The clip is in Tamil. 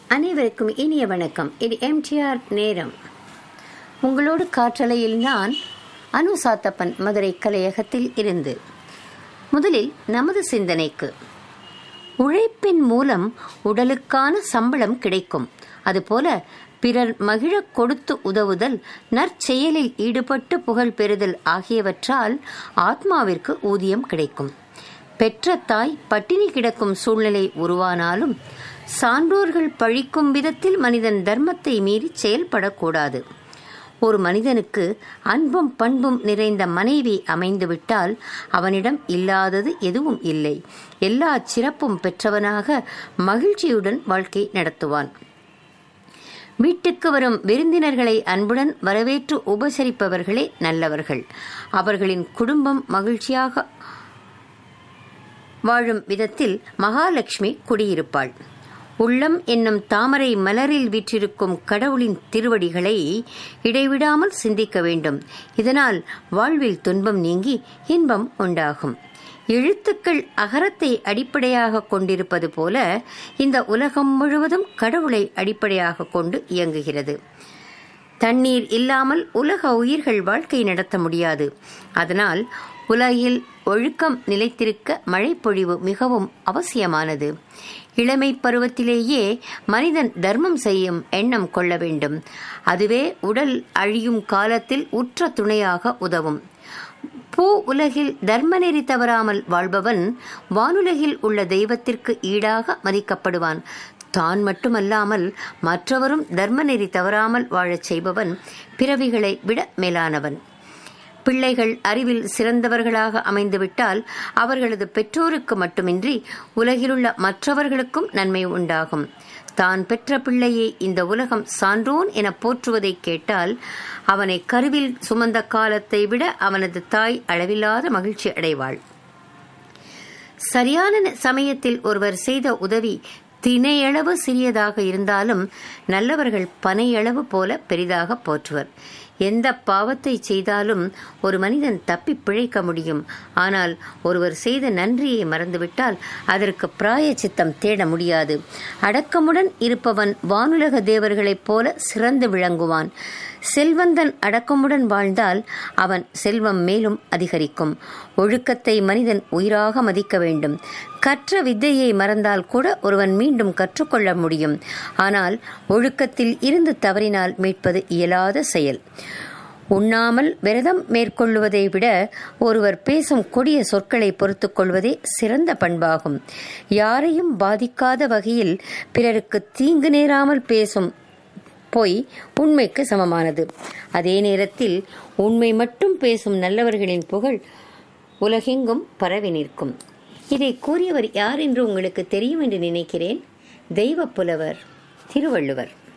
அனைவருக்கும் இனிய வணக்கம் இது எம்டிஆர் நேரம் உங்களோடு காற்றலையில் நான் அனு சாத்தப்பன் மதுரை கலையகத்தில் இருந்து முதலில் நமது சிந்தனைக்கு உழைப்பின் மூலம் உடலுக்கான சம்பளம் கிடைக்கும் அதுபோல பிறர் மகிழக் கொடுத்து உதவுதல் நற்செயலில் ஈடுபட்டு புகழ் பெறுதல் ஆகியவற்றால் ஆத்மாவிற்கு ஊதியம் கிடைக்கும் பெற்ற தாய் பட்டினி கிடக்கும் சூழ்நிலை உருவானாலும் சான்றோர்கள் பழிக்கும் விதத்தில் மனிதன் தர்மத்தை மீறி செயல்படக்கூடாது ஒரு மனிதனுக்கு அன்பும் பண்பும் நிறைந்த மனைவி அமைந்துவிட்டால் அவனிடம் இல்லாதது எதுவும் இல்லை எல்லா சிறப்பும் பெற்றவனாக மகிழ்ச்சியுடன் வாழ்க்கை நடத்துவான் வீட்டுக்கு வரும் விருந்தினர்களை அன்புடன் வரவேற்று உபசரிப்பவர்களே நல்லவர்கள் அவர்களின் குடும்பம் மகிழ்ச்சியாக வாழும் விதத்தில் மகாலட்சுமி குடியிருப்பாள் உள்ளம் என்னும் தாமரை மலரில் வீற்றிருக்கும் கடவுளின் திருவடிகளை இடைவிடாமல் சிந்திக்க வேண்டும் இதனால் வாழ்வில் துன்பம் நீங்கி இன்பம் உண்டாகும் எழுத்துக்கள் அகரத்தை அடிப்படையாக கொண்டிருப்பது போல இந்த உலகம் முழுவதும் கடவுளை அடிப்படையாக கொண்டு இயங்குகிறது தண்ணீர் இல்லாமல் உலக உயிர்கள் வாழ்க்கை நடத்த முடியாது அதனால் உலகில் ஒழுக்கம் நிலைத்திருக்க மழைப்பொழிவு மிகவும் அவசியமானது இளமை பருவத்திலேயே மனிதன் தர்மம் செய்யும் எண்ணம் கொள்ள வேண்டும் அதுவே உடல் அழியும் காலத்தில் உற்ற துணையாக உதவும் பூ உலகில் தர்மநெறி தவறாமல் வாழ்பவன் வானுலகில் உள்ள தெய்வத்திற்கு ஈடாக மதிக்கப்படுவான் தான் மட்டுமல்லாமல் மற்றவரும் தர்மநெறி தவறாமல் வாழச் செய்பவன் பிறவிகளை விட மேலானவன் பிள்ளைகள் அறிவில் சிறந்தவர்களாக அமைந்துவிட்டால் அவர்களது பெற்றோருக்கு மட்டுமின்றி உலகிலுள்ள மற்றவர்களுக்கும் நன்மை உண்டாகும் தான் பெற்ற பிள்ளையை இந்த உலகம் சான்றோன் என போற்றுவதை கேட்டால் அவனை கருவில் சுமந்த காலத்தை விட அவனது தாய் அளவில்லாத மகிழ்ச்சி அடைவாள் சரியான சமயத்தில் ஒருவர் செய்த உதவி தினையளவு சிறியதாக இருந்தாலும் நல்லவர்கள் பனையளவு போல பெரிதாக போற்றுவர் எந்த பாவத்தை செய்தாலும் ஒரு மனிதன் தப்பி பிழைக்க முடியும் ஆனால் ஒருவர் செய்த நன்றியை மறந்துவிட்டால் அதற்கு பிராய சித்தம் தேட முடியாது அடக்கமுடன் இருப்பவன் வானுலக தேவர்களைப் போல சிறந்து விளங்குவான் செல்வந்தன் அடக்கமுடன் வாழ்ந்தால் அவன் செல்வம் மேலும் அதிகரிக்கும் ஒழுக்கத்தை மனிதன் உயிராக மதிக்க வேண்டும் கற்ற வித்தையை மறந்தால் கூட ஒருவன் மீண்டும் கற்றுக்கொள்ள முடியும் ஆனால் ஒழுக்கத்தில் இருந்து தவறினால் மீட்பது இயலாத செயல் உண்ணாமல் விரதம் மேற்கொள்வதை விட ஒருவர் பேசும் கொடிய சொற்களை பொறுத்துக் கொள்வதே சிறந்த பண்பாகும் யாரையும் பாதிக்காத வகையில் பிறருக்கு தீங்கு நேராமல் பேசும் பொய் உண்மைக்கு சமமானது அதே நேரத்தில் உண்மை மட்டும் பேசும் நல்லவர்களின் புகழ் உலகெங்கும் பரவி நிற்கும் இதை கூறியவர் யார் என்று உங்களுக்கு தெரியும் என்று நினைக்கிறேன் தெய்வ புலவர் திருவள்ளுவர்